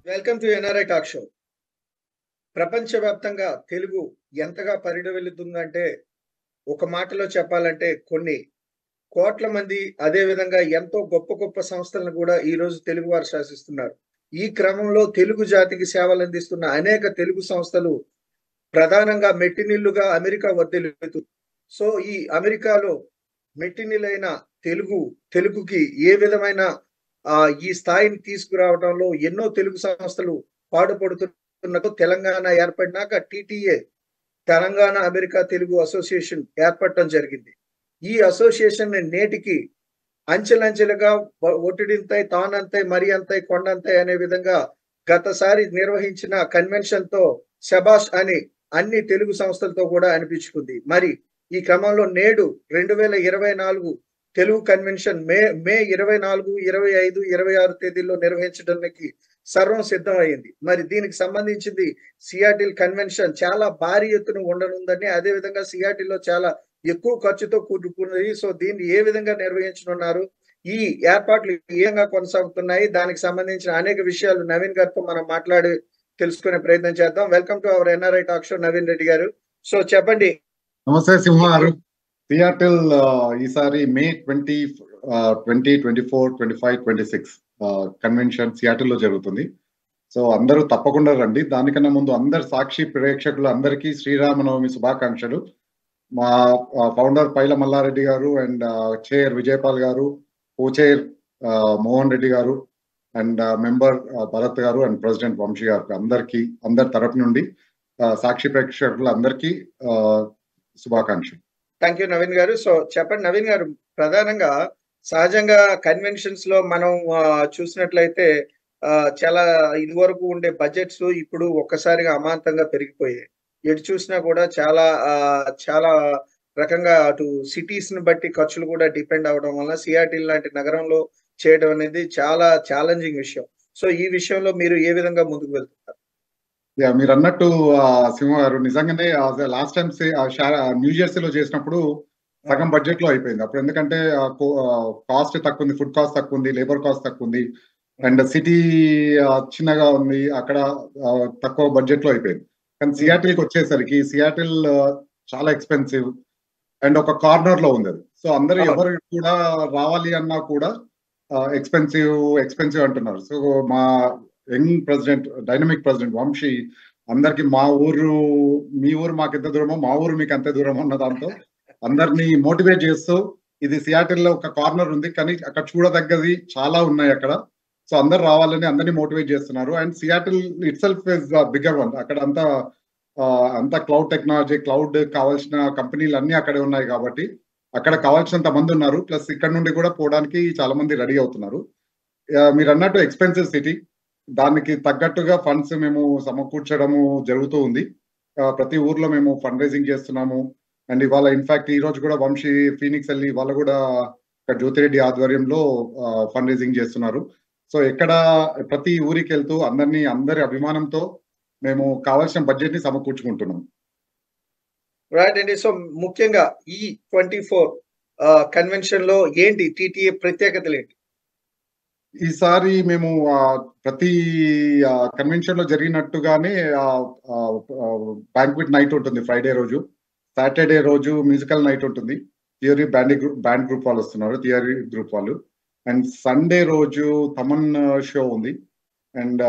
Welcome to NRI talk show ప్రపంచవ్యాప్తంగా తెలుగు ఎంతగా పరిడవెళ్తుందంటే ఒక మాటలో చెప్పాలంటే కొన్ని కోట్ల మంది అదే విధంగా ఎంతో గొప్ప గొప్ప సంస్థలను కూడా ఈ రోజు తెలుగు వారు శాసిస్తున్నారు ఈ క్రమంలో తెలుగు జాతికి సేవలు అందిస్తున్న అనేక తెలుగు సంస్థలు ప్రధానంగా మెట్టినిల్లుగా అమెరికా వర్ధిల్లుతూ సో ఈ అమెరికాలో మెట్టినిలైన తెలుగు తెలుగుకి ఏ విధమైన ఆ ఈ స్థాయిని తీసుకురావడంలో ఎన్నో తెలుగు సంస్థలు పాటుపడుతున్నట్టు తెలంగాణ ఏర్పడినాక TTA Telangana America Telugu association ఏర్పడటం జరిగింది ఈ అసోసియేషన్ నేటికి అంచెలంచెలుగా ఒట్టిడింతై తానంతై మరి అంతై కొండంతై అనే విధంగా గతసారి నిర్వహించిన కన్వెన్షన్ తో శబాష్ అని అన్ని తెలుగు సంస్థలతో కూడా అనిపించుకుంది మరి ఈ క్రమంలో నేడు రెండు వేల ఇరవై నాలుగు తెలుగు కన్వెన్షన్ మే మే ఇరవై నాలుగు ఇరవై ఐదు ఇరవై ఆరు తేదీల్లో నిర్వహించడానికి సర్వం సిద్ధమైంది మరి దీనికి సంబంధించింది సియాటిల్ కన్వెన్షన్ చాలా భారీ ఎత్తున ఉండనుందని అదే విధంగా సియాటిల్లో చాలా ఎక్కువ ఖర్చుతో కూడుకున్నది సో దీన్ని ఏ విధంగా నిర్వహించనున్నారు ఈ ఏర్పాట్లు ఏ విధంగా కొనసాగుతున్నాయి దానికి సంబంధించిన అనేక విషయాలు నవీన్ గారితో మనం మాట్లాడి తెలుసుకునే ప్రయత్నం చేద్దాం welcome to our NRI talk show Naveen Reddy garu so చెప్పండి నమస్తే సింహ గారు సియాటిల్ ఈసారి May twenty twenty twenty four twenty five twenty six convention Seattle లో జరుగుతుంది సో అందరూ తప్పకుండా రండి దానికన్నా ముందు అందరు సాక్షి ప్రేక్షకులు అందరికీ శ్రీరామనవమి శుభాకాంక్షలు మా ఫౌండర్ పైల మల్లారెడ్డి గారు అండ్ చైర్ విజయపాల్ గారు కో చైర్ మోహన్ రెడ్డి గారు అండ్ మెంబర్ భరత్ గారు అండ్ ప్రెసిడెంట్ వంశీ గారు అందరికి అందరి తరపు నుండి సాక్షి ప్రేక్షకులు అందరికీ శుభాకాంక్షలు థ్యాంక్ యూ నవీన్ గారు సో చెప్పండి నవీన్ గారు ప్రధానంగా సహజంగా కన్వెన్షన్స్ లో మనం చూసినట్లయితే చాలా ఇదివరకు ఉండే బడ్జెట్స్ ఇప్పుడు ఒక్కసారిగా అమాంతంగా పెరిగిపోయాయి ఎటు చూసినా కూడా చాలా చాలా రకంగా అటు సిటీస్ ని బట్టి ఖర్చులు కూడా డిపెండ్ అవడం వల్ల సిఆర్టీ లాంటి నగరంలో చేయడం అనేది చాలా ఛాలెంజింగ్ విషయం సో ఈ విషయంలో మీరు ఏ విధంగా ముందుకు వెళ్తున్నారు యా మీరు అన్నట్టు సింహ గారు నిజంగానే లాస్ట్ టైం న్యూ జెర్సీలో చేసినప్పుడు సగం బడ్జెట్ లో అయిపోయింది అప్పుడు ఎందుకంటే కాస్ట్ తక్కువ ఉంది ఫుడ్ కాస్ట్ తక్కువ ఉంది లేబర్ కాస్ట్ తక్కువ ఉంది అండ్ సిటీ చిన్నగా ఉంది అక్కడ తక్కువ బడ్జెట్ లో అయిపోయింది కానీ సియాటిల్ కి వచ్చేసరికి సియాటిల్ చాలా ఎక్స్పెన్సివ్ అండ్ ఒక కార్నర్ లో ఉంది అది సో అందరు ఎవరు కూడా రావాలి అన్నా కూడా ఎక్స్పెన్సివ్ ఎక్స్పెన్సివ్ అంటున్నారు సో మా young president dynamic president Vamshi అందరికి మా ఊరు మీ ఊరు మాకు ఎంత దూరమో మా ఊరు మీకు అంతే దూరమో అన్న దాంతో అందరినీ మోటివేట్ చేస్తూ ఇది సియాటిల్ లో ఒక కార్నర్ ఉంది కానీ అక్కడ చూడదగ్గది చాలా ఉన్నాయి అక్కడ సో అందరు రావాలని అందరినీ మోటివేట్ చేస్తున్నారు and Seattle itself is bigger one అక్కడ అంతా అంతా క్లౌడ్ టెక్నాలజీ క్లౌడ్ కావాల్సిన కంపెనీలు అన్ని అక్కడే ఉన్నాయి కాబట్టి అక్కడ కావాల్సినంత మంది ఉన్నారు ప్లస్ ఇక్కడ నుండి కూడా పోవడానికి చాలా మంది రెడీ అవుతున్నారు మీరు అన్నట్టు ఎక్స్పెన్సివ్ సిటీ దానికి తగ్గట్టుగా ఫండ్స్ మేము సమకూర్చడము జరుగుతూ ఉంది ప్రతి ఊర్లో మేము ఫండ్ రైజింగ్ చేస్తున్నాము అండ్ ఇవాళ ఇన్ఫాక్ట్ ఈ రోజు కూడా వంశీ ఫీనిక్స్ వెళ్ళి ఇవాళ కూడా ఇక్కడ జ్యోతిరెడ్డి ఆధ్వర్యంలో ఫండ్ రైజింగ్ చేస్తున్నారు సో ఎక్కడ ప్రతి ఊరికి వెళ్తూ అందరినీ అందరి అభిమానంతో మేము కావాల్సిన బడ్జెట్ ని సమకూర్చుకుంటున్నాం రైట్ అండి సో ముఖ్యంగా ఈ ట్వంటీ ఫోర్ కన్వెన్షన్ లో ఏంటి టీటీఏ ప్రత్యేకతలు ఏంటి ఈసారి మేము ప్రతి కన్వెన్షన్ లో జరిగినట్టుగానే బ్యాంక్విట్ నైట్ ఉంటుంది ఫ్రైడే రోజు సాటర్డే రోజు మ్యూజికల్ నైట్ ఉంటుంది theory band group band group వాళ్ళు వస్తున్నారు థియరీ గ్రూప్ వాళ్ళు అండ్ సండే రోజు తమన్ షో ఉంది అండ్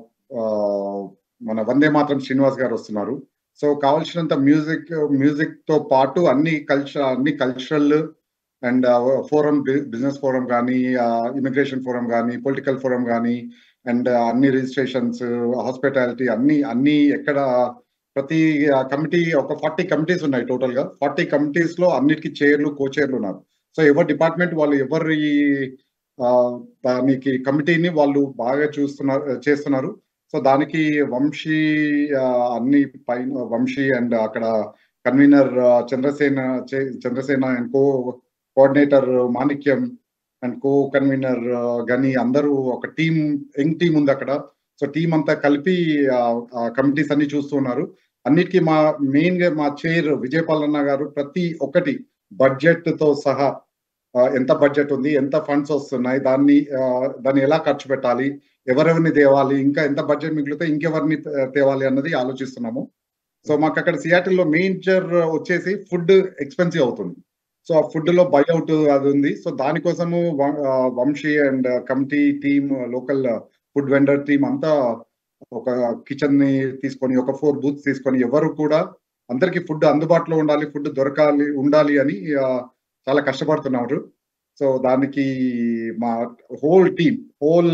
మన వందే మాత్రం శ్రీనివాస్ గారు వస్తున్నారు సో కావాల్సినంత మ్యూజిక్ మ్యూజిక్ తో పాటు అన్ని కల్చర్ అన్ని cultural and forum business forum కానీ ఇమిగ్రేషన్ ఫోరం కానీ పొలిటికల్ ఫోరం కానీ అండ్ అన్ని రిజిస్ట్రేషన్స్ హాస్పిటాలిటీ అన్ని అన్ని ఎక్కడ ప్రతి కమిటీ ఒక ఫార్టీ కమిటీస్ ఉన్నాయి టోటల్ గా ఫార్టీ కమిటీస్ లో అన్నిటికీ చైర్లు కో చైర్లు ఉన్నారు సో ఎవరి డిపార్ట్మెంట్ వాళ్ళు ఎవరి దానికి కమిటీని వాళ్ళు బాగా చూస్తున్నారు చేస్తున్నారు సో దానికి వంశీ అన్ని పైన వంశీ అండ్ అక్కడ convener Chandrasena Chandrasena and co coordinator Manikyam and co convener Gani అందరూ ఒక టీం యంగ్ టీం ఉంది అక్కడ సో టీం అంతా కలిపి కమిటీస్ అన్ని చూస్తున్నారు అన్నిటికీ మా మెయిన్ గా మా చైర్ విజయపాల్ అన్న గారు ప్రతి ఒక్కటి బడ్జెట్ తో సహా ఎంత బడ్జెట్ ఉంది ఎంత ఫండ్స్ వస్తున్నాయి దాన్ని దాన్ని ఎలా ఖర్చు పెట్టాలి ఎవరెవరిని తేవాలి ఇంకా ఎంత బడ్జెట్ మిగిలితే ఇంకెవరిని తే- తేవాలి అన్నది ఆలోచిస్తున్నాము సో మాకు అక్కడ సియాటిల్ లో మేజర్ వచ్చేసి ఫుడ్ ఎక్స్పెన్సివ్ అవుతుంది సో ఆ ఫుడ్ లో బైఅవుట్ అది ఉంది సో దానికోసము వ- ఆ, Vamshi and committee team local food vendor team అంతా ఒక కిచెన్ ని తీసుకొని ఒక ఫోర్ బూత్స్ తీసుకొని ఎవరు కూడా అందరికి ఫుడ్ అందుబాటులో ఉండాలి ఫుడ్ దొరకాలి ఉండాలి అని ఆ, చాలా కష్టపడుతున్నారు సో దానికి మా whole team whole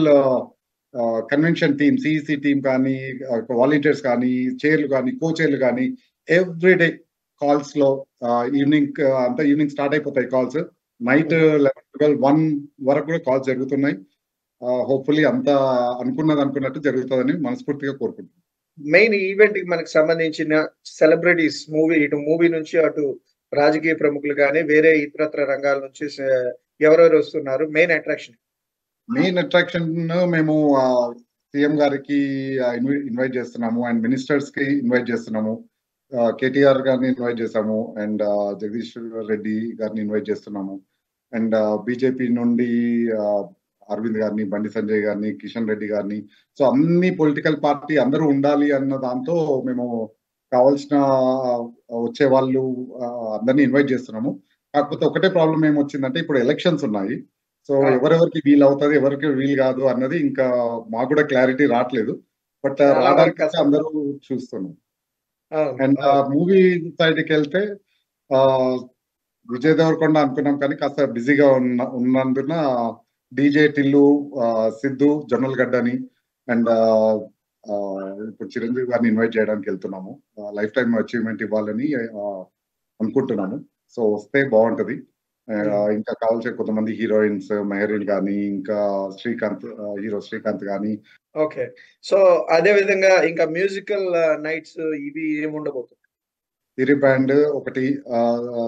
convention team CEC team కానీ వాలంటీర్స్ కానీ చైర్లు కానీ కో చైర్లు కానీ ఎవ్రీడే కాల్స్ లో ఈవినింగ్ అంతా ఈవినింగ్ స్టార్ట్ అయిపోతాయి calls night eleven twelve one వరకు కూడా కాల్స్ జరుగుతున్నాయి హోప్ఫుల్లీ అంతా అనుకున్నది అనుకున్నట్టు జరుగుతుందని మనస్ఫూర్తిగా కోరుకుంటున్నాను మెయిన్ ఈవెంట్ కి మనకు సంబంధించిన సెలబ్రిటీస్ మూవీ ఇటు మూవీ నుంచి అటు రాజకీయ ప్రముఖులు కానీ వేరే ఇతరత్ర రంగాల నుంచి స- ఎవరెవరు వస్తున్నారు మెయిన్ అట్రాక్షన్ మెయిన్ అట్రాక్షన్ మేము సీఎం గారికి ఇన్వైట్ చేస్తున్నాము అండ్ మినిస్టర్స్ కి ఇన్వైట్ చేస్తున్నాము కేటీఆర్ గారిని ఇన్వైట్ చేసాము అండ్ జగదీష్ రెడ్డి గారిని ఇన్వైట్ చేస్తున్నాము అండ్ బీజేపీ నుండి ఆ, అరవింద్ గారిని బండి సంజయ్ గారిని కిషన్ రెడ్డి గారిని సో అన్ని పొలిటికల్ పార్టీ అందరూ ఉండాలి అన్న దాంతో మేము కావాల్సిన ఆ, వచ్చే వాళ్ళు ఆ, అందరినీ ఇన్వైట్ చేస్తున్నాము కాకపోతే ఒకటే ప్రాబ్లం ఏమొచ్చిందంటే ఇప్పుడు ఎలక్షన్స్ ఉన్నాయి సో ఆ. ఎవరెవరికి వీలు అవుతుంది ఎవరికి వీలు కాదు అన్నది ఇంకా మాకు కూడా క్లారిటీ రావట్లేదు బట్ చాలా వరకు రావడానికి కష్టం. అందరూ చూస్తున్నాం అండ్ అవును. మూవీ సైడ్ కి వెళ్తే ఆ విజయ్ దేవరకొండ అనుకున్నాం కానీ కాస్త బిజీగా ఉన్న ఉన్నందున డీజే టిల్లు ఆ, సిద్ధు జొన్నల్ గడ్డని అండ్ ఇప్పుడు చిరంజీవి గారిని ఇన్వైట్ చేయడానికి వెళ్తున్నాము లైఫ్ టైం అచీవ్మెంట్ ఇవ్వాలని ఆ, అనుకుంటున్నాము సో వస్తే బాగుంటది ఆ, ఇంకా కావాల్సిన కొంతమంది హీరోయిన్స్ మెహరీన్ కానీ ఇంకా శ్రీకాంత్ హీరో శ్రీకాంత్ కానీ ఓకే సో అదే విధంగా ఇంకా మ్యూజికల్ నైట్స్ ఇవి ఏమి ఉండబోతుంది సిరి బ్యాండ్ ఒకటి ఆ,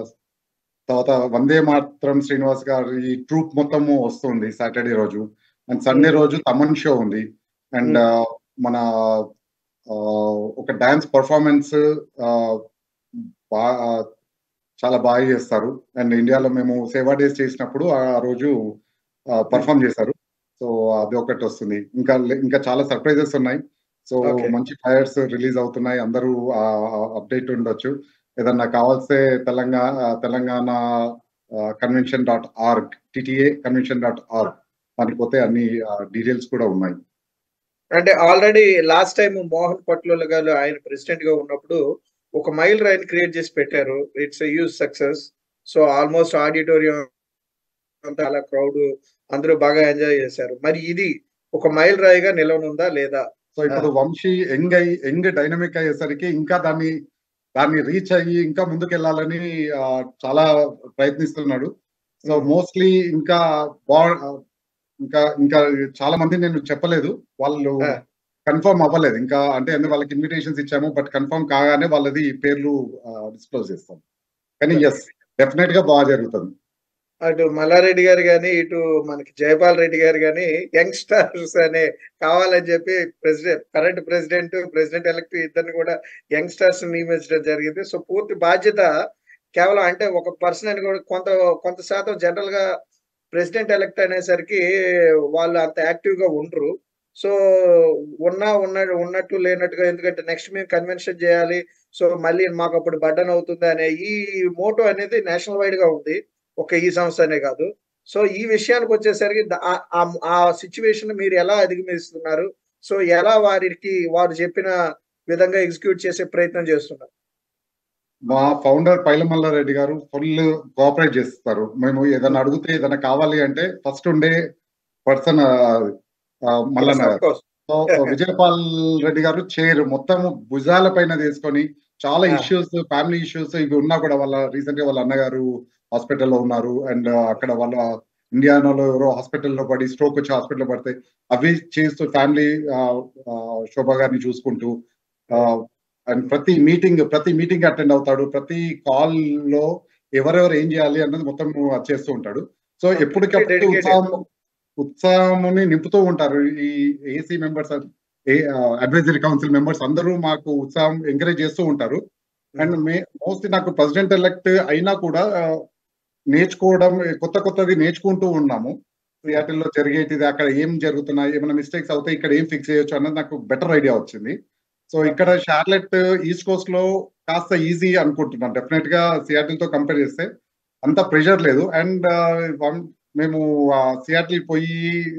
తర్వాత వందే మాత్రం శ్రీనివాస్ గారి ట్రూప్ మొత్తము వస్తుంది సాటర్డే రోజు అండ్ సండే రోజు తమన్ షో ఉంది అండ్ మన ఆ, ఒక డాన్స్ పర్ఫార్మెన్స్ బాగా చాలా బాగా చేస్తారు అండ్ ఇండియాలో మేము సేవా డేస్ చేసినప్పుడు ఆ రోజు పర్ఫామ్ చేశారు సో అది ఒకటి వస్తుంది ఇంకా ఇంకా చాలా సర్ప్రైజెస్ ఉన్నాయి సో Okay. మంచి ఫైర్స్ రిలీజ్ అవుతున్నాయి అందరూ అప్డేట్ ఉండొచ్చు ఏదన్నా కావాల్సే Telangana Telangana convention dot org TTA convention dot org దానికి పోతే అన్ని డీటెయిల్స్ కూడా ఉన్నాయి అంటే already last time Mohan Patlola garu ఆయన ప్రెసిడెంట్ గా ఉన్నప్పుడు ఒక మైల్ రైన్ క్రియేట్ చేసి పెట్టారు it's huge success so almost auditorium అంతా అలా క్రౌడ్ అందరూ బాగా ఎంజాయ్ చేశారు మరి ఇది ఒక మైల్ రాయిగా నిలవనుందా లేదా సో ఇప్పుడు వంశీ యంగ్ అయ్యి యంగ్ డైనమిక్ అయ్యేసరికి ఇంకా దాన్ని దాన్ని రీచ్ అయ్యి ఇంకా ముందుకు వెళ్ళాలని ఆ, చాలా ప్రయత్నిస్తున్నాడు సో Hmm. మోస్ట్లీ ఇంకా బా ఇంకా ఇంకా చాలా మంది నేను చెప్పలేదు వాళ్ళు Ah. కన్ఫర్మ్ అవ్వలేదు ఇంకా అంటే ఎందుకు వాళ్ళకి ఇన్విటేషన్స్ ఇచ్చాము బట్ కన్ఫర్మ్ కాగానే వాళ్ళది పేర్లు డిస్క్లోజ్ చేస్తాం కానీ ఎస్ డెఫినెట్ గా బాగా జరుగుతుంది అటు మల్లారెడ్డి గారు కానీ ఇటు మనకి జయపాల్ రెడ్డి గారు కానీ యంగ్స్టర్స్ అనే కావాలని చెప్పి president current president president elect ఇద్దరిని కూడా యంగ్స్టర్స్ నియమించడం జరిగింది సో పూర్తి బాధ్యత కేవలం అంటే ఒక పర్సన్ అని కూడా కొంత కొంత శాతం జనరల్ గా ప్రెసిడెంట్ ఎలక్ట్ అనేసరికి వాళ్ళు అంత యాక్టివ్ గా ఉండరు సో ఉన్నా ఉన్న ఉన్నట్టు లేనట్టుగా ఎందుకంటే నెక్స్ట్ మేము కన్వెన్షన్ చేయాలి సో మళ్ళీ మాకు అప్పుడు బడ్డన్ అవుతుంది అనే ఈ మోటో అనేది నేషనల్ వైడ్ గా ఉంది ఒక ఈ సంస్థ అనే కాదు సో ఈ విషయానికి వచ్చేసరికి ద- ఆ- ఆ- ఆ సిచ్యువేషన్ మీరు ఎలా అధిగమిస్తున్నారు సో ఎలా వారికి వారు చెప్పిన విధంగా ఎగ్జిక్యూట్ చేసే ప్రయత్నం చేస్తున్నారు మా ఫౌండర్ పైలమల్ల రెడ్డి గారు ఫుల్ కోఆపరేట్ చేస్తారు మేము ఏదైనా అడిగితే ఏదైనా కావాలి అంటే ఫస్ట్ ఉండే పర్సన్ మల్లన్న Of గారు course. So Vijayapal Reddy garu chair మొత్తం భుజాల పైన తీసుకొని చాలా Ah. ఇష్యూస్ ఫ్యామిలీ ఇష్యూస్ ఇవి ఉన్నా కూడా వాళ్ళ రీసెంట్ గా వాళ్ళ అన్నగారు హాస్పిటల్లో ఉన్నారు అండ్ అక్కడ వాళ్ళ ఇండియానాలో ఎవరో హాస్పిటల్లో పడి స్ట్రోక్ వచ్చి హాస్పిటల్లో పడితే అవి చేస్తూ ఫ్యామిలీ శోభా గారిని చూసుకుంటూ అండ్ ప్రతి మీటింగ్ ప్రతి మీటింగ్ అటెండ్ అవుతాడు ప్రతి కాల్ లో ఎవరెవరు ఏం చేయాలి అన్నది మొత్తం చేస్తూ ఉంటాడు సో ఎప్పటికప్పుడు Dedicated. ఉత్సాహం ఉత్సాహముని నింపుతూ ఉంటారు ఈ AC members advisory council members అందరూ మాకు ఉత్సాహం ఎంకరేజ్ చేస్తూ ఉంటారు అండ్ మే మోస్ట్లీ నాకు ప్రెసిడెంట్ ఎలక్ట్ అయినా కూడా ఆ, నేర్చుకోవడం కొత్త కొత్తది నేర్చుకుంటూ ఉన్నాము సియాటిల్ లో జరిగేటిది అక్కడ ఏం జరుగుతున్నాయి ఏమైనా మిస్టేక్స్ అవుతాయి ఇక్కడ ఏం ఫిక్స్ చేయొచ్చు అన్నది నాకు బెటర్ ఐడియా వచ్చింది సో ఇక్కడ షార్లెట్ ఈస్ట్ కోస్ట్ లో కాస్త ఈజీ అనుకుంటున్నాను డెఫినెట్ గా సియాటిల్ తో కంపేర్ చేస్తే అంత ప్రెషర్ లేదు అండ్ మేము సియాటిల్ పోయి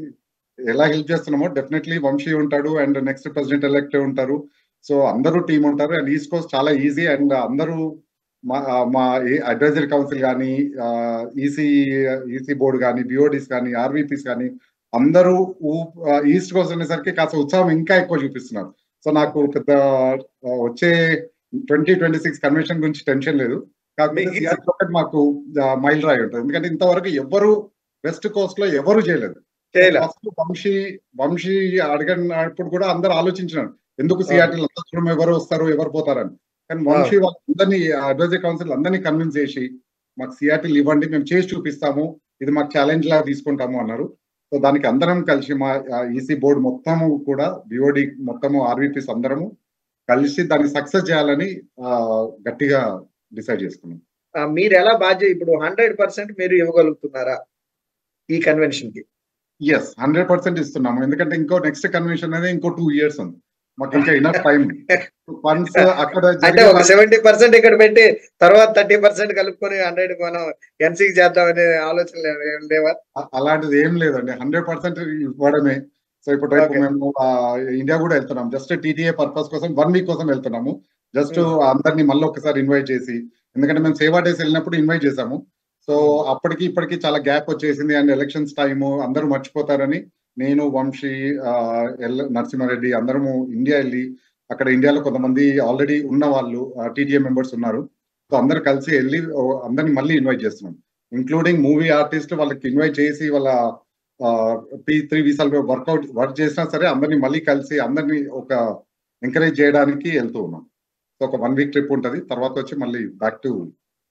ఎలా హెల్ప్ చేస్తున్నామో డెఫినెట్లీ వంశీ ఉంటాడు అండ్ నెక్స్ట్ ప్రెసిడెంట్ ఎలక్ట్ ఉంటారు సో అందరూ టీం ఉంటారు అండ్ ఈస్ట్ కోస్ట్ చాలా ఈజీ అండ్ అందరూ మా మా అడ్వైజరీ కౌన్సిల్ కానీ ఈసీ ఈసీ బోర్డు కానీ బిఓడిస్ కానీ ఆర్వీపీస్ కానీ అందరూ ఈస్ట్ కోస్ట్ అనేసరికి కాస్త ఉత్సాహం ఇంకా ఎక్కువ చూపిస్తున్నారు సో నాకు పెద్ద వచ్చే ట్వంటీ ట్వంటీ సిక్స్ కన్వెన్షన్ గురించి టెన్షన్ లేదు కాకపోతే ఒకటి మాకు మైల్ రాయి ఉంటుంది ఎందుకంటే ఇంతవరకు ఎవరు వెస్ట్ కోస్ట్ లో ఎవరు చేయలేదు ఫస్ట్ వంశీ వంశీ అడిగినప్పుడు కూడా అందరు ఆలోచించినారు ఎందుకు సిఆర్టీలు అంత దూరం ఎవరు వస్తారు ఎవరు పోతారని కానీ వంశీ వాళ్ళందరినీ అడ్వైజరీ కౌన్సిల్ అందరినీ కన్విన్స్ చేసి మాకు సిఆర్టీలు ఇవ్వండి మేము చేసి చూపిస్తాము ఇది మాకు ఛాలెంజ్ లాగా తీసుకుంటాము అన్నారు సో దానికి అందరం కలిసి మా ఈసీ బోర్డు మొత్తము కూడా బిఓడి మొత్తము ఆర్వీపీస్ అందరము కలిసి దాన్ని సక్సెస్ చేయాలని గట్టిగా డిసైడ్ చేసుకున్నాం మీరు ఎలా బాధ్యత ఇప్పుడు హండ్రెడ్ పర్సెంట్ మీరు ఇవ్వగలుగుతున్నారా ఈ కన్వెన్షన్ కి ఎస్ హండ్రెడ్ పర్సెంట్ ఇస్తున్నాము ఎందుకంటే ఇంకో నెక్స్ట్ కన్వెన్షన్ అనేది ఇంకో టూ ఇయర్స్ ఉంది మాకు ఇంకా ఇనఫ్ టైం ఫండ్స్ అక్కడ అంటే ఒక సెవెంటీ పర్సెంట్ ఇక్కడ పెట్టి తర్వాత థర్టీ పర్సెంట్ కలుపుకొని హండ్రెడ్ మనం ఎన్సీకి చేద్దాం అనే ఆలోచన లేవా అలాంటిది ఏం లేదండి హండ్రెడ్ పర్సెంట్ ఇవ్వడమే సో ఇప్పుడు మేము ఇండియా కూడా వెళ్తున్నాం జస్ట్ టీటీఏ పర్పస్ కోసం వన్ వీక్ కోసం వెళ్తున్నాము జస్ట్ అందరినీ మళ్ళీ ఒకసారి ఇన్వైట్ చేసి ఎందుకంటే మేము సేవా డేస్ వెళ్ళినప్పుడు ఇన్వైట్ చేసాము సో అప్పటికి ఇప్పటికి చాలా గ్యాప్ వచ్చేసింది అండ్ ఎలక్షన్స్ టైము అందరూ మర్చిపోతారని నేను వంశీ ఎల్ నరసింహారెడ్డి అందరము ఇండియా వెళ్ళి అక్కడ ఇండియాలో కొంతమంది ఆల్రెడీ ఉన్న వాళ్ళు టీటీఏ మెంబర్స్ ఉన్నారు సో అందరు కలిసి వెళ్ళి అందరిని మళ్ళీ ఇన్వైట్ చేస్తున్నాం ఇంక్లూడింగ్ మూవీ ఆర్టిస్ట్ వాళ్ళకి ఇన్వైట్ చేసి వాళ్ళ పీ త్రీ వీసాలు వర్కౌట్ వర్క్ చేసినా సరే అందరినీ మళ్ళీ కలిసి అందరినీ ఒక ఎంకరేజ్ చేయడానికి వెళ్తూ ఉన్నాం సో ఒక వన్ వీక్ ట్రిప్ ఉంటుంది తర్వాత వచ్చి మళ్ళీ బ్యాక్ టు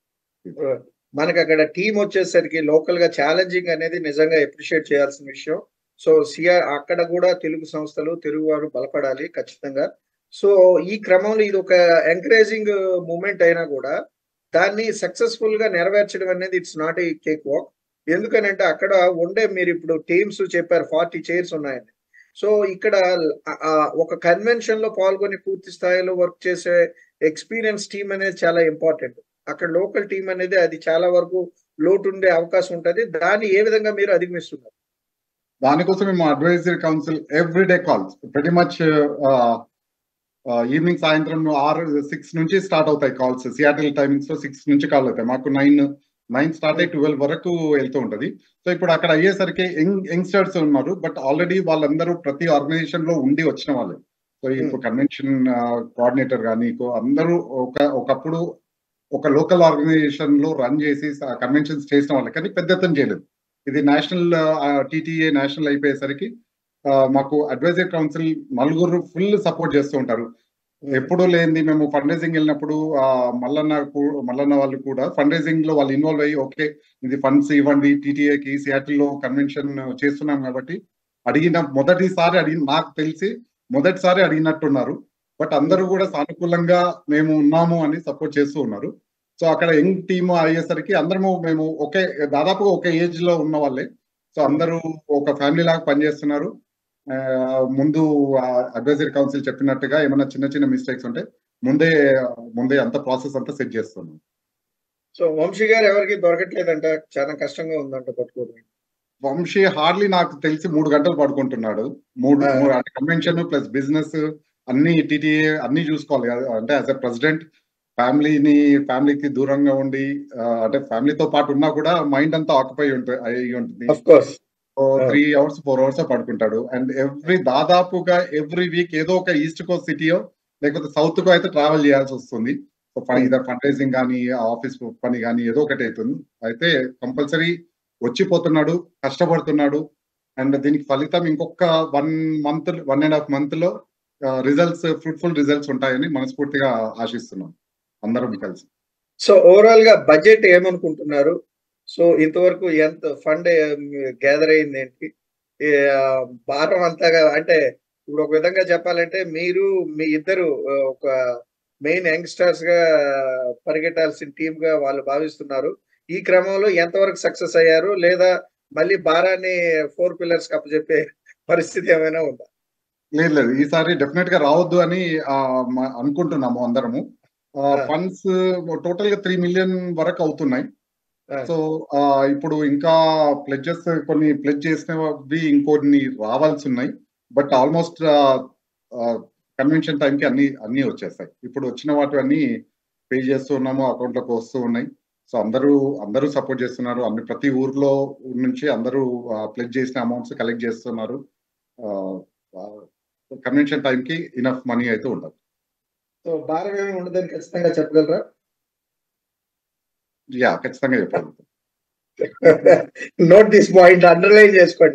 మనకి అక్కడ టీం వచ్చేసరికి లోకల్ గా ఛాలెంజింగ్ అనేది నిజంగా అప్రిషియేట్ చేయాల్సిన విషయం సో సిఆర్ అక్కడ కూడా తెలుగు సంస్థలు తెలుగు వారు బలపడాలి ఖచ్చితంగా సో ఈ క్రమంలో ఇది ఒక ఎంకరేజింగ్ మూమెంట్ అయినా కూడా దాన్ని సక్సెస్ఫుల్ గా నెరవేర్చడం అనేది it's not a cake walk ఎందుకనంటే అక్కడ ఉండే మీరు ఇప్పుడు టీమ్స్ చెప్పారు ఫార్టీ చైర్స్ ఉన్నాయని సో ఇక్కడ ఒక కన్వెన్షన్ లో పాల్గొని పూర్తి స్థాయిలో వర్క్ చేసే ఎక్స్పీరియన్స్ టీమ్ అనేది చాలా ఇంపార్టెంట్ అక్కడ లోకల్ టీం అనేది అది చాలా వరకు లోటు ఉండే అవకాశం ఉంటుంది దాన్ని ఏ విధంగా మీరు అధిగమిస్తున్నారు దానికోసం మేము అడ్వైజరీ కౌన్సిల్ ఎవ్రీడే కాల్స్ ప్రతి మచ్ ఈవినింగ్ సాయంత్రం ఆరు సిక్స్ నుంచి స్టార్ట్ అవుతాయి కాల్స్ సియాటిల్ టైమింగ్స్ లో సిక్స్ నుంచి కాల్ అవుతాయి మాకు నైన్ నైన్ స్టార్ట్ అయ్యి ట్వెల్వ్ వరకు వెళ్తూ ఉంటది సో ఇప్పుడు అక్కడ అయ్యేసరికి యంగ్ యంగ్స్టర్స్ ఉన్నారు బట్ ఆల్రెడీ వాళ్ళందరూ ప్రతి ఆర్గనైజేషన్ లో ఉండి వచ్చిన వాళ్ళే సో ఇప్పుడు కన్వెన్షన్ కోఆర్డినేటర్ కానీ అందరూ ఒక ఒకప్పుడు ఒక లోకల్ ఆర్గనైజేషన్ లో రన్ చేసి కన్వెన్షన్స్ చేసిన వాళ్ళు కానీ పెద్ద ఎత్తున చేయలేదు ఇది నేషనల్ టీటీఏ నేషనల్ అయిపోయేసరికి మాకు అడ్వైజరీ కౌన్సిల్ నలుగురు ఫుల్ సపోర్ట్ చేస్తూ ఉంటారు ఎప్పుడు లేనిది మేము ఫండ్ రైజింగ్ వెళ్ళినప్పుడు మల్లన్న మల్లన్న వాళ్ళు కూడా ఫండ్ రైజింగ్ లో వాళ్ళు ఇన్వాల్వ్ అయ్యి ఓకే ఇది ఫండ్స్ ఇవ్వండి టీటీఏకి సియాటిల్ లో కన్వెన్షన్ చేస్తున్నాం కాబట్టి అడిగిన మొదటిసారి అడిగి నాకు తెలిసి మొదటిసారి అడిగినట్టున్నారు బట్ అందరూ కూడా సానుకూలంగా మేము ఉన్నాము అని సపోర్ట్ చేస్తూ ఉన్నారు సో అక్కడ యంగ్ టీమ్ అయ్యేసరికి అందరము మేము ఒకే దాదాపుగా ఒకే ఏజ్ లో ఉన్న వాళ్ళే సో అందరూ ఒక ఫ్యామిలీ లాగా పనిచేస్తున్నారు ముందు అడ్వైజరీ కౌన్సిల్ చెప్పినట్టుగా ఏమైనా చిన్న చిన్న మిస్టేక్స్ ఉంటే ముందే ముందే అంత ప్రాసెస్ అంతా సెట్ చేస్తున్నాం సో వంశీ గారు ఎవరికి దొరకట్లేదంట చాలా కష్టంగా ఉందంట పట్టుకోవడం వంశీ హార్డ్లీ నాకు తెలిసి మూడు గంటలు పడుకుంటున్నాడు మూడు అంటే కన్వెన్షన్ ప్లస్ బిజినెస్ అన్ని టీటీఏ అన్ని చూసుకోవాలి అంటే యాజ్ ఎ ప్రెసిడెంట్ ఫ్యామిలీని ఫ్యామిలీకి దూరంగా ఉండి అంటే ఫ్యామిలీతో పాటు ఉన్నా కూడా మైండ్ అంతా ఆక్యుపై ఉంటుంది అయ్యి ఉంటుంది త్రీ అవర్స్ ఫోర్ అవర్స్ పడుకుంటాడు అండ్ ఎవ్రీ దాదాపుగా ఎవ్రీ వీక్ ఏదో ఒక ఈస్ట్ కోస్ట్ సిటీయో లేకపోతే సౌత్ కో అయితే ట్రావెల్ చేయాల్సి వస్తుంది ఇదర్ ఫండ్ రైజింగ్ కానీ ఆఫీస్ పని కానీ ఏదో ఒకటి అవుతుంది అయితే కంపల్సరీ వచ్చిపోతున్నాడు కష్టపడుతున్నాడు అండ్ దీనికి ఫలితం ఇంకొక one month one and half month లో రిజల్ట్స్ ఫ్రూట్ఫుల్ రిజల్ట్స్ ఉంటాయని మనస్ఫూర్తిగా ఆశిస్తున్నాం అందరం కలిసి సో ఓవరాల్ గా బడ్జెట్ ఏమనుకుంటున్నారు సో ఇంతవరకు ఎంత ఫండ్ గ్యాదర్ అయింది ఏంటి భారం అంతగా అంటే ఇప్పుడు ఒక విధంగా చెప్పాలంటే మీరు మీ ఇద్దరు ఒక మెయిన్ యంగ్స్టర్స్ గా పరిగెట్టాల్సిన టీమ్ గా వాళ్ళు భావిస్తున్నారు ఈ క్రమంలో ఎంతవరకు సక్సెస్ అయ్యారు లేదా మళ్ళీ భారాన్ని ఫోర్ పిల్లర్స్ అప్పచెప్పే పరిస్థితి ఏమైనా ఉందా లేదు లేదు ఈసారి డెఫినెట్ గా రావద్దు అని ఆ, మ- అనుకుంటున్నాము అందరము ఆ. ఫండ్స్ టోటల్ గా త్రీ మిలియన్ వరకు అవుతున్నాయి ఆ. సో ఆ, ఇప్పుడు ఇంకా ప్లెడ్జెస్ కొన్ని ప్లెడ్జ్ చేసినవి ఇంకొన్ని రావాల్సి ఉన్నాయి బట్ ఆల్మోస్ట్ కన్వెన్షన్ టైంకి అన్ని అన్ని వచ్చేస్తాయి ఇప్పుడు వచ్చిన వాటి అన్ని పే చేస్తూ ఉన్నాము అకౌంట్ లోకి వస్తూ ఉన్నాయి సో అందరూ అందరూ సపోర్ట్ చేస్తున్నారు అన్ని ప్రతి ఊర్లో నుంచి అందరూ ప్లెడ్జ్ చేసిన అమౌంట్స్ కలెక్ట్ చేస్తున్నారు కన్వెన్షన్ టైంకి ఇనఫ్ మనీ అయితే ఉండదు సో భారం ఏమి ఉండదని ఖచ్చితంగా చెప్పగలరా యా ఖచ్చితంగా చెప్పాలి నోట్ దిస్ పాయింట్ అండర్లైన్ చేసుకోండి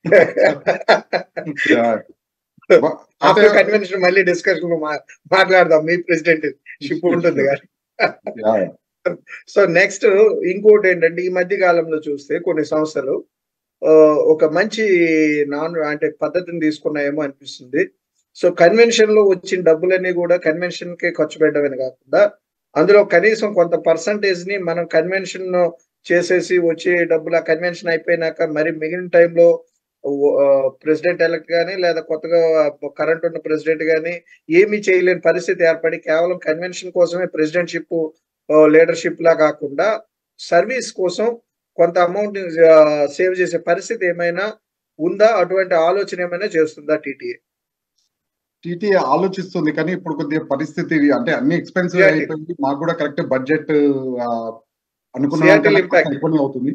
Yeah. బ- ఆఫ్టర్ అంటే- కన్వెన్షన్ మళ్ళీ డిస్కషన్ మాట్లాడదాం మీ ప్రెసిడెంట్ షిప్ ఉంటుంది కానీ Yeah. సో నెక్స్ట్ ఇంకోటి ఏంటంటే ఈ మధ్య కాలంలో చూస్తే కొన్ని సంస్థలు ఆ, ఒక మంచి నాన్ అంటే పద్ధతిని తీసుకున్నాయేమో అనిపిస్తుంది సో కన్వెన్షన్ లో వచ్చిన డబ్బులన్నీ కూడా కన్వెన్షన్ కే ఖర్చు పెట్టడమని కాకుండా అందులో కనీసం కొంత పర్సంటేజ్ ని మనం కన్వెన్షన్ చేసేసి వచ్చే డబ్బులు ఆ కన్వెన్షన్ అయిపోయినాక మరి మిగిలిన టైంలో ప్రెసిడెంట్ ఎలక్ట్ కానీ లేదా కొత్తగా కరెంట్ ఉన్న ప్రెసిడెంట్ కానీ ఏమీ చేయలేని పరిస్థితి ఏర్పడి కేవలం కన్వెన్షన్ కోసమే ప్రెసిడెంట్షిప్ లీడర్షిప్ లా కాకుండా సర్వీస్ కోసం కొంత అమౌంట్ సేవ్ చేసే పరిస్థితి ఏమైనా ఉందా అటువంటి ఆలోచన ఏమైనా చేస్తుందా టీటీఏ టీటీ ఆలోచిస్తుంది కానీ ఇప్పుడు కొద్దిగా పరిస్థితి అంటే అన్ని ఎక్స్పెన్సివ్ Yeah. అయిపోయింది మాకు కూడా కరెక్ట్ బడ్జెట్ అనుకున్న Seattle దానికన్నా impact. ఎక్కువనే అవుతుంది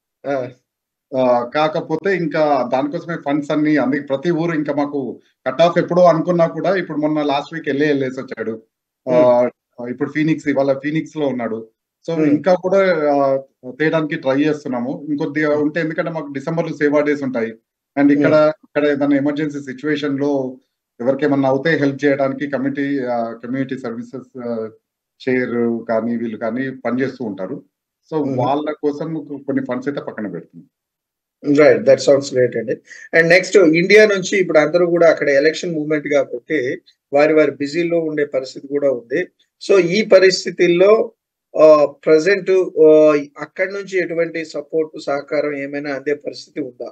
ఆ, కాకపోతే ఇంకా దానికోసమే ఫండ్స్ అన్ని అందుకే ప్రతి ఊరు ఇంకా మాకు కట్ ఆఫ్ ఎప్పుడో అనుకున్నా కూడా ఇప్పుడు మొన్న లాస్ట్ వీక్ వెళ్ళే వెళ్ళేసి వచ్చాడు ఆ, ఇప్పుడు ఫీనిక్స్ ఇవాళ ఫీనిక్స్ లో ఉన్నాడు సో Hmm. ఇంకా కూడా ఆ, తేయడానికి ట్రై చేస్తున్నాము ఇంకొద్దిగా ఉంటే ఎందుకంటే మాకు డిసెంబర్ లో సేవా డేస్ ఉంటాయి అండ్ ఇక్కడ ఇక్కడ ఏదైనా ఎమర్జెన్సీ సిచ్యువేషన్ లో ఎవరికేమన్నా అవుతే హెల్ప్ చేయడానికి కమ్యూనిటీ కమ్యూనిటీ సర్వీసెస్ చైర్ కానీ వీళ్ళు కానీ పనిచేస్తూ ఉంటారు సో Hmm. వాళ్ళ కోసం కొన్ని ఫండ్స్ అయితే పక్కన పెడుతున్నాం రైట్ దట్ సౌండ్స్ గ్రేట్ అండి అండ్ నెక్స్ట్ ఇండియా నుంచి ఇప్పుడు అందరూ కూడా అక్కడ ఎలక్షన్ మూవ్మెంట్ కాబట్టి వారి వారి బిజీలో ఉండే పరిస్థితి కూడా ఉంది సో ఈ పరిస్థితుల్లో ప్రజెంట్ అక్కడి నుంచి ఎటువంటి సపోర్ట్ సహకారం ఏమైనా అందే పరిస్థితి ఉందా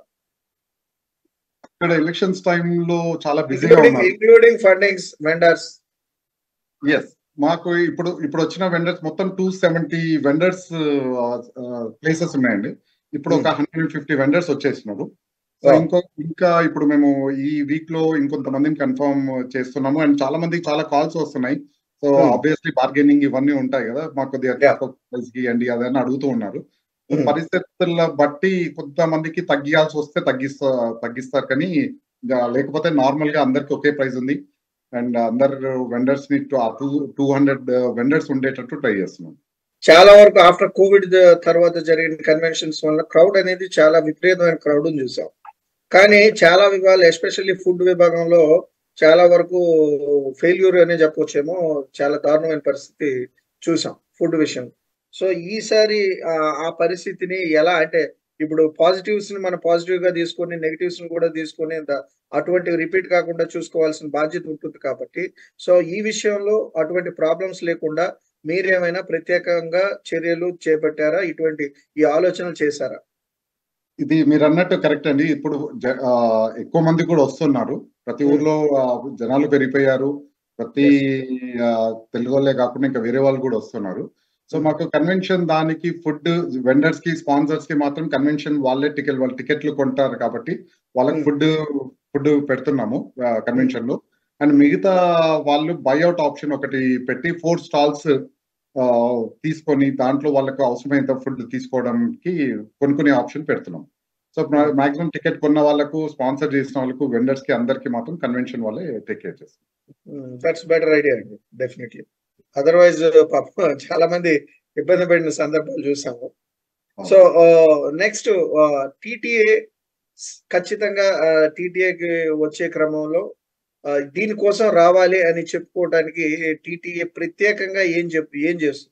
ఇక్కడ ఎలక్షన్స్ టైంలో చాలా బిజీగా ఇంక్లూడింగ్ ఉన్నారు ఇంక్లూడింగ్ ఫండింగ్స్ వెండర్స్ ఎస్ మాకు ఇప్పుడు ఇప్పుడు వచ్చిన వెండర్స్ మొత్తం టూ సెవెంటీ వెండర్స్ ప్లేసెస్ ఉన్నాయండి ఇప్పుడు ఒక హండ్రెడ్ ఫిఫ్టీ వెండర్స్ వచ్చేసినారు సో Wow. ఇంకో ఇంకా ఇప్పుడు మేము ఈ వీక్ లో ఇంకొంతమందిని కన్ఫర్మ్ చేస్తున్నాము అండ్ చాలా మందికి చాలా కాల్స్ వస్తున్నాయి సో Hmm. ఆబ్వియస్లీ బార్గెనింగ్ ఇవన్నీ ఉంటాయి కదా మాకు కొద్దిగా Yeah. price కి అండి అదని అడుగుతూ ఉన్నారు Hmm. పరిస్థితుల బట్టి కొంతమందికి తగ్గియాల్సి వస్తే తగ్గిస్తా తగ్గిస్తారు కానీ ఇంకా లేకపోతే నార్మల్ గా అందరికి ఒకే ప్రైస్ ఉంది అండ్ అందరు వెండర్స్ ని టూ టూ హండ్రెడ్ వెండర్స్ ఉండేటట్టు ట్రై చేస్తున్నాం చాలా వరకు ఆఫ్టర్ కోవిడ్ తర్వాత జరిగిన కన్వెన్షన్స్ వల్ల క్రౌడ్ అనేది చాలా విపరీతమైన క్రౌడ్ చూసాం కానీ చాలా విభాగాలు ఎస్పెషల్లీ ఫుడ్ విభాగంలో చాలా వరకు ఫెయిల్యూర్ అనే చెప్పొచ్చేమో చాలా దారుణమైన పరిస్థితి చూసాం ఫుడ్ విషయం సో ఈసారి ఆ- ఆ పరిస్థితిని ఎలా అంటే ఇప్పుడు పాజిటివ్స్ ని మనం పాజిటివ్ గా తీసుకొని నెగిటివ్స్ ని కూడా తీసుకొని ద- అటువంటి రిపీట్ కాకుండా చూసుకోవాల్సిన బాధ్యత ఉంటుంది కాబట్టి సో ఈ విషయంలో అటువంటి ప్రాబ్లమ్స్ లేకుండా మీరేమైనా ప్రత్యేకంగా చర్యలు చేపట్టారా ఇటువంటి ఈ ఆలోచనలు చేశారా ఇది మీరు అన్నట్టు కరెక్ట్ అండి ఇప్పుడు జ- ఆ, ఎక్కువ మంది కూడా వస్తున్నారు ప్రతి Hmm. ఊర్లో ఆ, జనాలు పెరిగిపోయారు ప్రతి ఆ, తెలుగు వాళ్ళే కాకుండా ఇంకా వేరే వాళ్ళు కూడా వస్తున్నారు సో Hmm. మాకు కన్వెన్షన్ దానికి ఫుడ్ వెండర్స్ కి స్పాన్సర్స్ కి మాత్రం కన్వెన్షన్ వాళ్ళే టికెట్ వాళ్ళు టికెట్లు కొంటారు కాబట్టి వాళ్ళకి Hmm. ఫుడ్ ఫుడ్ పెడుతున్నాము కన్వెన్షన్ లో అండ్ మిగతా వాళ్ళు బైఅవుట్ ఆప్షన్ ఒకటి పెట్టి ఫోర్ స్టాల్స్ తీసుకొని దాంట్లో వాళ్ళకు అవసరమైనంత ఫుడ్ తీసుకోవడానికి కొనుక్కునే ఆప్షన్ పెడుతున్నాం సో మాక్సిమం టికెట్ కొన్న వాళ్ళకు స్పాన్సర్ చేసిన వాళ్ళకు వెండర్స్ కి అందరికి మాత్రం కన్వెన్షన్ వాళ్ళే టేక్ కేర్ చేస్తారు దట్స్ బెటర్ ఐడియా అండి డెఫినెట్లీ అదర్వైజ్ పాప చాలా మంది ఇబ్బంది పడిన సందర్భాలు చూసాము సో నెక్స్ట్ టీటీఏ ఖచ్చితంగా టీటీఏకి వచ్చే క్రమంలో ఆ, దీనికోసం రావాలి అని చెప్పుకోవడానికి టీటీఏ ప్రత్యేకంగా ఏం చెప్పు ఏం చేస్తుంది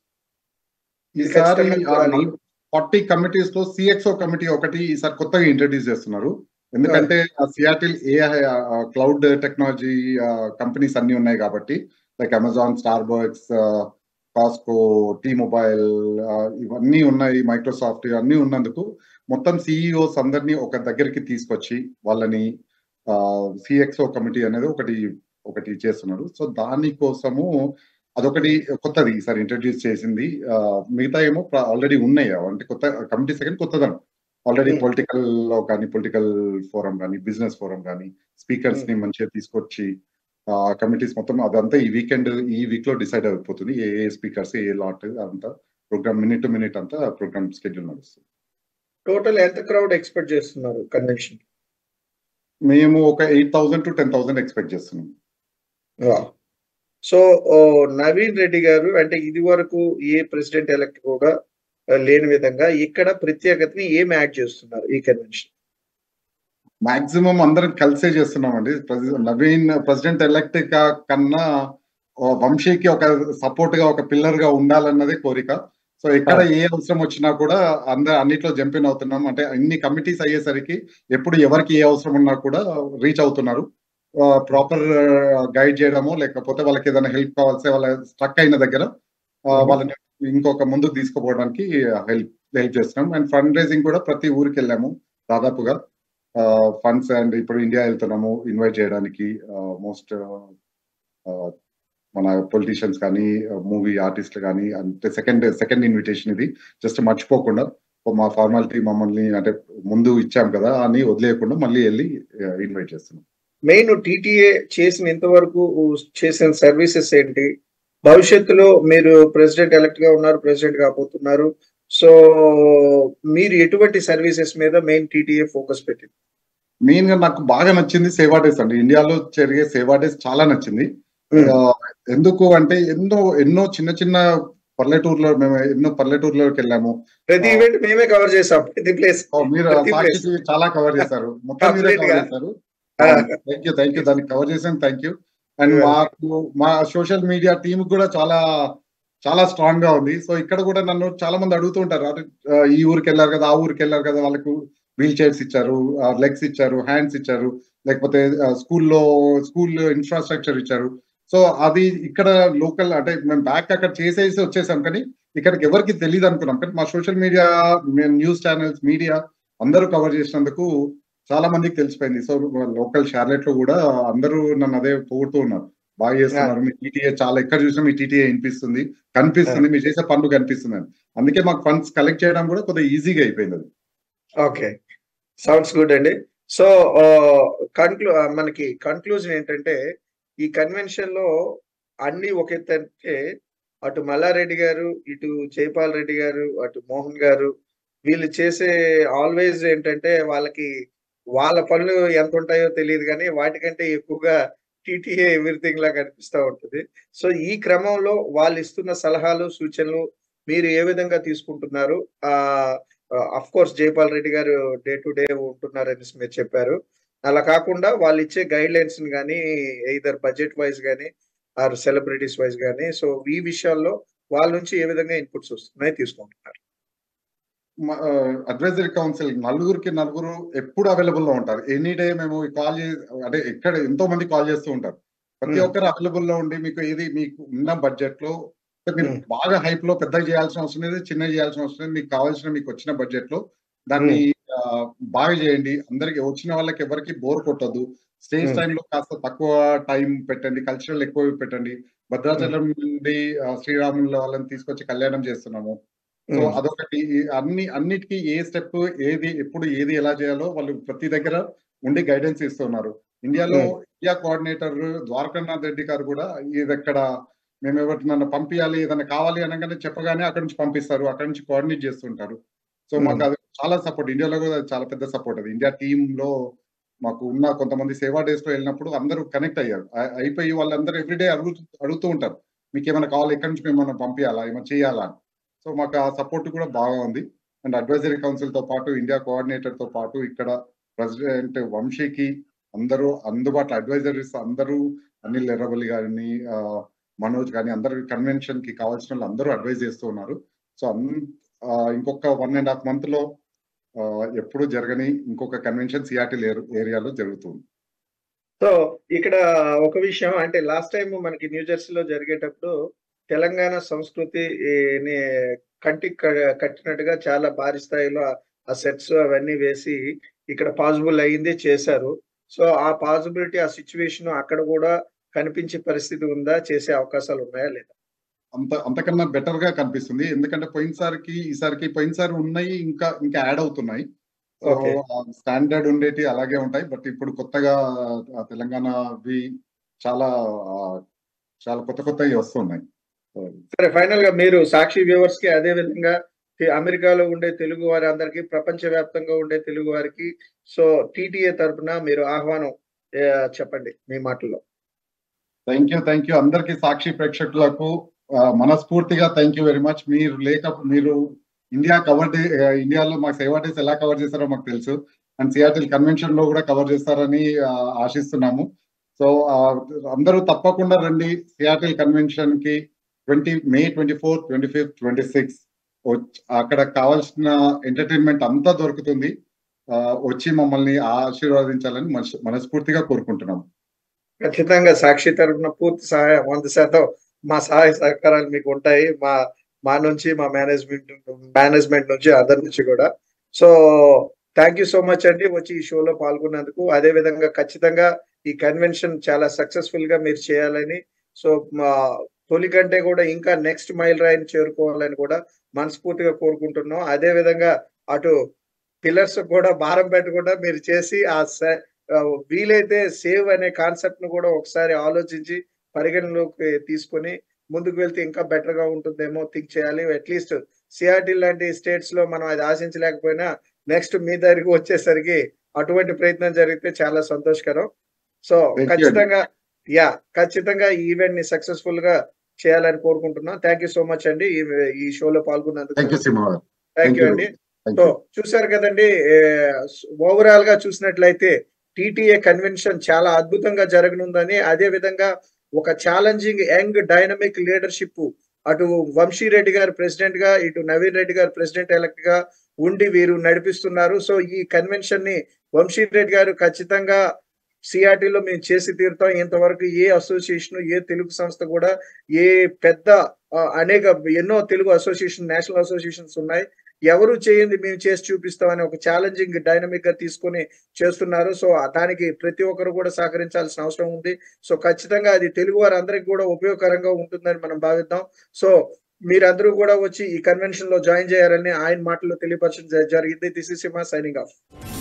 ఇది ఈసారి ఖచ్చితంగా చూడాలి. ఫార్టీ కమిటీస్ లో సిఎక్స్ఓ కమిటీ ఒకటి ఈసారి కొత్తగా ఇంట్రడ్యూస్ చేస్తున్నారు ఎందుకంటే Seattle AI cloud technology companies అన్ని ఉన్నాయి కాబట్టి like Amazon Starbucks Costco T mobile ఇవన్నీ ఉన్నాయి మైక్రోసాఫ్ట్ అన్ని ఉన్నందుకు మొత్తం సిఇఓస్ అందరినీ ఒక దగ్గరికి తీసుకొచ్చి వాళ్ళని సిఎక్స్ఓ కమిటీ అనేది ఒకటి ఒకటి చేస్తున్నారు సో దానికోసము అదొకటి కొత్తది ఈసారి ఇంట్రడ్యూస్ చేసింది ఆ, మిగతా ఏమో ఆల్రెడీ ఉన్నాయి అంటే కొత్త కమిటీ సెకండ్ కొత్తదనం ఆల్రెడీ Hmm. పొలిటికల్ లో కానీ పొలిటికల్ ఫోరం కానీ బిజినెస్ ఫోరం కానీ స్పీకర్స్ ని మంచిగా తీసుకొచ్చి ఆ కమిటీస్ మొత్తం అదంతా ఈ వీకెండ్ ఈ వీక్ లో డిసైడ్ అయిపోతుంది ఏ ఏ స్పీకర్స్ ఏ లాట్ అంతా ప్రోగ్రామ్ మినిట్ టు మినిట్ అంతా ప్రోగ్రామ్ స్కెడ్యూల్ నడుస్తుంది టోటల్ ఎంత క్రౌడ్ ఎక్స్పెక్ట్ చేస్తున్నారు కన్వెన్షన్ మేము ఒక eight thousand to ten thousand expect చేస్తున్నాం సో నవీన్ రెడ్డి గారు అంటే ఇది వరకు ఏ ప్రెసిడెంట్ ఎలక్ట్ కూడా ఆ, లేని విధంగా ఇక్కడ ప్రత్యేకతని ఏం యాడ్ చేస్తున్నారు ఈ కన్వెన్షన్ మాక్సిమం అందరం కలిసే చేస్తున్నామండి ప్రెసి- నవీన్ ప్రెసిడెంట్ ఎలక్ట్ కన్నా ఓ వంశీకి ఒక సపోర్ట్ గా ఒక పిల్లర్ గా ఉండాలన్నదే కోరిక సో ఎక్కడ ఏ అవసరం వచ్చినా కూడా అందరు అన్నిట్లో జంపిన్ అవుతున్నాం అంటే అన్ని కమిటీస్ అయ్యేసరికి ఎప్పుడు ఎవరికి ఏ అవసరం ఉన్నా కూడా రీచ్ అవుతున్నారు ప్రాపర్ గైడ్ చేయడము లేకపోతే వాళ్ళకి ఏదైనా హెల్ప్ కావాల్సి వాళ్ళ స్ట్రక్ అయిన దగ్గర ఆ, Mhm. వాళ్ళని ఇంకొక ముందుకు తీసుకుపోవడానికి హెల్ప్ హెల్ప్ చేస్తున్నాం అండ్ ఫండ్ రైజింగ్ కూడా ప్రతి ఊరికి వెళ్ళాము దాదాపుగా ఫండ్స్ అండ్ ఇప్పుడు ఇండియా వెళ్తున్నాము ఇన్వైట్ చేయడానికి మోస్ట్ మన పొలిటీషియన్స్ కానీ మూవీ ఆర్టిస్టులు కానీ అంటే సెకండ్ సెకండ్ ఇన్విటేషన్ ఇది జస్ట్ మర్చిపోకుండా మా ఫార్మాలిటీ మమ్మల్ని అంటే ముందు ఇచ్చాం కదా అని వదిలేయకుండా మళ్ళీ వెళ్ళి ఇన్వైట్ చేస్తున్నాం మెయిన్ టీటీఏ చేసిన ఇంతవరకు చేసిన సర్వీసెస్ ఏంటి భవిష్యత్తులో మీరు ప్రెసిడెంట్ ఎలక్ట్ గా ఉన్నారు ప్రెసిడెంట్ కాబోతున్నారు సో మీరు ఎటువంటి సర్వీసెస్ మీద మెయిన్ టీటీఏ ఫోకస్ పెట్టింది మెయిన్ గా నాకు బాగా నచ్చింది సేవా డేస్ అండి ఇండియాలో జరిగే సేవా డేస్ చాలా నచ్చింది ఆ, ఎందుకు అంటే ఎన్నో ఎన్నో చిన్న చిన్న పల్లెటూరులో మేము ఎన్నో పల్లెటూరులోకి వెళ్ళాము ప్రతి ఆ. ఈవెంట్ మేమే కవర్ చేసాం ప్రతి ప్లేస్ ఓ, మీరు ప్రతి సాక్షి place. TV చాలా కవర్ చేశారు మొత్తం మీరే Complete కవర్ గా. చేశారు ఆ. థ్యాంక్ యూ థ్యాంక్ యూ దానికి కవర్ చేసాను థ్యాంక్ యూ అండ్ You're మాకు మా సోషల్ మీడియా టీమ్ కూడా చాలా చాలా స్ట్రాంగ్ గా ఉంది సో ఇక్కడ కూడా నన్ను చాలా మంది అడుగుతూ ఉంటారు అరే, ఆ, ఈ ఊరికి వెళ్ళారు కదా ఆ ఊరికి వెళ్ళారు కదా వాళ్ళకు వీల్ చైర్స్ ఇచ్చారు లెగ్స్ ఇచ్చారు హ్యాండ్స్ ఇచ్చారు లేకపోతే స్కూల్లో స్కూల్ ఇన్ఫ్రాస్ట్రక్చర్ ఇచ్చారు సో అది ఇక్కడ లోకల్ అంటే మేము బ్యాక్ అక్కడ చేసేసి వచ్చేసాం కానీ ఇక్కడికి ఎవరికి తెలియదు అనుకున్నాం కానీ మా social media news channels media అందరూ కవర్ చేసినందుకు చాలా మందికి తెలిసిపోయింది సో లోకల్ షార్లెట్ లో కూడా అందరూ నన్ను అదే పొగుడుతూ ఉన్నారు బాగా చేస్తున్నారు మీ టీటీఏ చాలా ఎక్కడ చూసినా మీ టీటీఏ వినిపిస్తుంది కనిపిస్తుంది మీరు చేసే పనులు కనిపిస్తుంది అని అందుకే మాకు ఫండ్స్ కలెక్ట్ చేయడం కూడా కొద్దిగా ఈజీగా అయిపోయింది అది ఓకే సౌండ్స్ గుడ్ అండి సో కన్క్లూ మనకి కన్క్లూజన్ ఏంటంటే ఈ కన్వెన్షన్ లో అన్ని ఒక ఎత్తు అంటే అటు మల్లారెడ్డి గారు ఇటు జైపాల్ రెడ్డి గారు అటు మోహన్ గారు వీళ్ళు చేసే ఆల్వేస్ ఏంటంటే వాళ్ళకి వాళ్ళ పనులు ఎంత ఉంటాయో తెలియదు కానీ వాటికంటే ఎక్కువగా టీటీఏ ఎవ్రీథింగ్ లా కనిపిస్తూ ఉంటుంది సో ఈ క్రమంలో వాళ్ళు ఇస్తున్న సలహాలు సూచనలు మీరు ఏ విధంగా తీసుకుంటున్నారు ఆ అఫ్ కోర్స్ జైపాల్ రెడ్డి గారు డే టు డే ఉంటున్నారని మీరు చెప్పారు అలా కాకుండా వాళ్ళు ఇచ్చే గైడ్ లైన్స్ కానీ ఇదర్ బడ్జెట్ వైజ్ కానీ ఆర్ సెలబ్రిటీస్ వైజ్ కానీ సో ఈ విషయాల్లో వాళ్ళ నుంచి ఏ విధంగా ఇన్పుట్స్ వస్తున్నాయి తీసుకుంటున్నారు అడ్వైజరీ కౌన్సిల్ నలుగురికి నలుగురు ఎప్పుడు అవైలబుల్ లో ఉంటారు ఎనీ డే మేము కాల్ అంటే ఎక్కడ ఎంతో మంది కాల్ చేస్తూ ఉంటారు ప్రతి Hmm. ఒక్కరు అవైలబుల్ లో ఉండి మీకు ఏది మీకు ఉన్న బడ్జెట్ లో అంటే మీరు Hmm. బాగా హైప్ లో పెద్దగా చేయాల్సిన అవసరం లేదు చిన్న చేయాల్సిన అవసరం లేదు మీకు కావాల్సిన మీకు వచ్చిన బడ్జెట్ లో దాన్ని ఆ, బాగా చేయండి అందరికి వచ్చిన వాళ్ళకి ఎవరికి బోర్ కొట్టద్దు స్టేజ్ Hmm. టైం లో కాస్త తక్కువ టైం పెట్టండి కల్చరల్ ఎక్కువ పెట్టండి భద్రాచలం నుండి ఆ, శ్రీరాముల వాళ్ళని తీసుకొచ్చి కళ్యాణం చేస్తున్నాము సో Hmm. అదొకటి ఈ అన్ని అన్నిటికీ ఏ స్టెప్ ఏది ఎప్పుడు ఏది ఎలా చేయాలో వాళ్ళు ప్రతి దగ్గర ఉండి గైడెన్స్ ఇస్తున్నారు ఇండియాలో Hmm. India coordinator Dwarakanath Reddy గారు కూడా ఇది ఎక్కడ మేము ఎవరికి నన్ను పంపించాలి ఏదైనా కావాలి అనగానే చెప్పగానే అక్కడ నుంచి పంపిస్తారు అక్కడ నుంచి కోఆర్డినేట్ చేస్తుంటారు సో Hmm. మాకు అది చాలా సపోర్ట్ ఇండియాలో కూడా చాలా పెద్ద సపోర్ట్ అది ఇండియా టీమ్ లో మాకు ఉన్న కొంతమంది సేవా డేస్ లో వెళ్ళినప్పుడు అందరూ కనెక్ట్ అయ్యారు అ- అయిపోయి వాళ్ళందరూ ఎవ్రీడే అడుగుతూ అడుగుతూ ఉంటారు మీకు ఏమైనా కావాలి ఎక్కడి నుంచి మేము ఏమైనా పంపించాలా ఏమైనా చేయాలా అని సో మాకు ఆ సపోర్ట్ కూడా బాగా ఉంది అండ్ అడ్వైజరీ కౌన్సిల్ తో పాటు ఇండియా కోఆర్డినేటర్ తో పాటు ఇక్కడ ప్రెసిడెంట్ వంశీకి అందరూ అందుబాటులో అడ్వైజరీస్ అందరూ అనిల్ ఎర్రబల్లి గారిని ఆ, మనోజ్ కానీ అందరు కన్వెన్షన్ కి కావాల్సిన వాళ్ళు అందరూ అడ్వైజ్ చేస్తూ ఉన్నారు సో అన్- ఆ, ఇంకొక వన్ అండ్ హాఫ్ మంత్ లో ఆ, ఎప్పుడు జరగని ఇంకొక కన్వెన్షన్ సిఆర్టీ ఏరియాలో జరుగుతుంది సో ఇక్కడ ఒక విషయం అంటే లాస్ట్ టైం మనకి న్యూ జెర్సీలో జరిగేటప్పుడు తెలంగాణ సంస్కృతి ఈ, ని కంటికి క- కట్టినట్టుగా చాలా భారీ స్థాయిలో ఆ సెట్స్ అవన్నీ వేసి ఇక్కడ పాసిబుల్ అయ్యింది చేశారు సో ఆ పాసిబిలిటీ ఆ సిచ్యువేషన్ అక్కడ కూడా కనిపించే పరిస్థితి ఉందా చేసే అవకాశాలు ఉన్నాయా లేదా అంత అంతకన్నా బెటర్ గా కనిపిస్తుంది ఎందుకంటే పోయినసారికి ఈసారికి పోయినసారి ఉన్నాయి ఇంకా ఇంకా యాడ్ అవుతున్నాయి సో Okay. స్టాండర్డ్ ఉండేటి అలాగే ఉంటాయి బట్ ఇప్పుడు కొత్తగా ఆ, తెలంగాణవి చాలా ఆ, చాలా కొత్త కొత్తవి వస్తున్నాయి So, సరే ఫైనల్ గా మీరు సాక్షి వ్యూవర్స్ కి అదే విధంగా ఈ అమెరికాలో ఉండే తెలుగు వారి అందరికి ప్రపంచ వ్యాప్తంగా ఉండే తెలుగు వారికి సో టీటీఏ తరపున మీరు ఆహ్వానం ఏ, చెప్పండి మీ మాటల్లో థ్యాంక్ యూ థ్యాంక్ యూ అందరికి సాక్షి ప్రేక్షకులకు ఆ, మనస్ఫూర్తిగా థ్యాంక్ యూ వెరీ మచ్ మీరు లేక మీరు ఇండియా కవర్ ఇండియాలో మాకు సేవా డేస్ ఎలా కవర్ చేస్తారో మాకు తెలుసు అండ్ సియాటిల్ కన్వెన్షన్ లో కూడా కవర్ చేస్తారని ఆ, ఆశిస్తున్నాము సో ఆ, అందరూ తప్పకుండా రండి సియాటిల్ కన్వెన్షన్ కి twenty May twenty four twenty fifth twenty six అక్కడ కావాల్సిన ఎంటర్టైన్మెంట్ అంతా దొరుకుతుంది ఆ, వచ్చి మమ్మల్ని ఆశీర్వదించాలని మనస్- మనస్ఫూర్తిగా కోరుకుంటున్నాము ఖచ్చితంగా సాక్షి తరపున పూర్తి సహాయం వంద శాతం మా సహాయ సహకారాలు మీకు ఉంటాయి మా మా నుంచి మా మేనేజ్మెంట్ మేనేజ్మెంట్ నుంచి అందరి నుంచి కూడా so thank you so much అండి వచ్చి ఈ షోలో పాల్గొన్నందుకు అదే విధంగా ఖచ్చితంగా ఈ కన్వెన్షన్ చాలా సక్సెస్ఫుల్ గా మీరు చేయాలని సో మా తొలి కంటే కూడా ఇంకా నెక్స్ట్ మైల్ రాయిని చేరుకోవాలని కూడా మనస్ఫూర్తిగా కోరుకుంటున్నాం అదే విధంగా అటు పిల్లర్స్ కూడా భారం పెట్టకుండా మీరు చేసి ఆ స- ఆ, వీలైతే సేవ్ అనే కాన్సెప్ట్ ను కూడా ఒకసారి ఆలోచించి పరిగణలోకి తీసుకొని ముందుకు వెళ్తే ఇంకా బెటర్ గా ఉంటుందేమో థింక్ చేయాలి అట్లీస్ట్ సిఆర్టీ లాంటి స్టేట్స్ లో మనం అది ఆశించలేకపోయినా నెక్స్ట్ మీ దగ్గరికి వచ్చేసరికి అటువంటి ప్రయత్నం జరిగితే చాలా సంతోషకరం సో you. ఖచ్చితంగా యా ఖచ్చితంగా ఈ ఈవెంట్ ని సక్సెస్ఫుల్ గా చేయాలని కోరుకుంటున్నాం థ్యాంక్ యూ సో మచ్ అండి ఈ- ఈ షోలో పాల్గొన్నందుకు thank you Simha thank you అండి సో చూసారు కదండి ఓవరాల్ గా చూసినట్లయితే టీటీఏ కన్వెన్షన్ చాలా అద్భుతంగా జరగనుందని అదే విధంగా ఒక ఛాలెంజింగ్ యంగ్ డైనమిక్ లీడర్షిప్ అటు వంశీరెడ్డి గారు ప్రెసిడెంట్ గా ఇటు నవీన్ రెడ్డి గారు ప్రెసిడెంట్ ఎలక్ట్ గా ఉండి వీరు నడిపిస్తున్నారు సో ఈ కన్వెన్షన్ ని వంశీరెడ్డి గారు ఖచ్చితంగా సిఆర్టీలో మేము చేసి తీరుతాం ఇంతవరకు ఏ అసోసియేషన్ ఏ తెలుగు సంస్థ కూడా ఏ పెద్ద ఆ, అనేక ఎన్నో తెలుగు అసోసియేషన్ నేషనల్ అసోసియేషన్స్ ఉన్నాయి ఎవరు చేయండి మేము చేసి చూపిస్తామని ఒక ఛాలెంజింగ్ డైనమిక్ గా తీసుకొని చేస్తున్నారు సో దానికి ప్రతి ఒక్కరు కూడా సహకరించాల్సిన అవసరం ఉంది సో ఖచ్చితంగా అది తెలుగు వారందరికీ కూడా ఉపయోగకరంగా ఉంటుందని మనం భావిద్దాం సో మీరందరూ కూడా వచ్చి ఈ కన్వెన్షన్ లో జాయిన్ చేయాలని ఆయన మాటల్లో తెలియపరచడం జ- జరిగింది this is Sima signing of